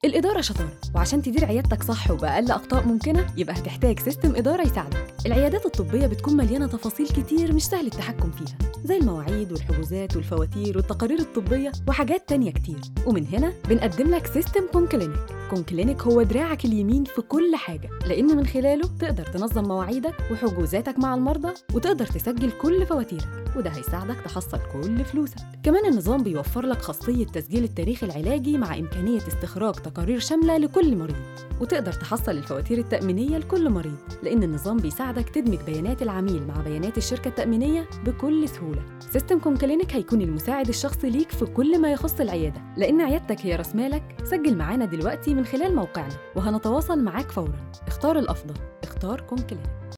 الإدارة شطارة وعشان تدير عيادتك صح وبأقل أخطاء ممكنة يبقى هتحتاج سيستم إدارة يساعدك العيادات الطبية بتكون مليانة تفاصيل كتير مش سهل التحكم فيها زي المواعيد والحجوزات والفواتير والتقارير الطبية وحاجات تانية كتير ومن هنا بنقدم لك سيستم كونكلينيك كونكلينيك هو دراعك اليمين في كل حاجة لأن من خلاله تقدر تنظم مواعيدك وحجوزاتك مع المرضى وتقدر تسجل كل فواتيرك وده هيساعدك تحصل كل فلوسك كمان النظام بيوفر لك خاصية تسجيل التاريخ العلاجي مع إمكانية استخراج تقارير شاملة لكل مريض وتقدر تحصل الفواتير التأمينية لكل مريض لأن النظام بيساعدك تدمج بيانات العميل مع بيانات الشركة التأمينية بكل سهولة سيستم كونكلينيك هيكون المساعد الشخصي ليك في كل ما يخص العيادة لأن عيادتك هي راس مالك سجل معانا دلوقتي من خلال موقعنا وهنتواصل معاك فورا اختار الأفضل اختار كونكلينيك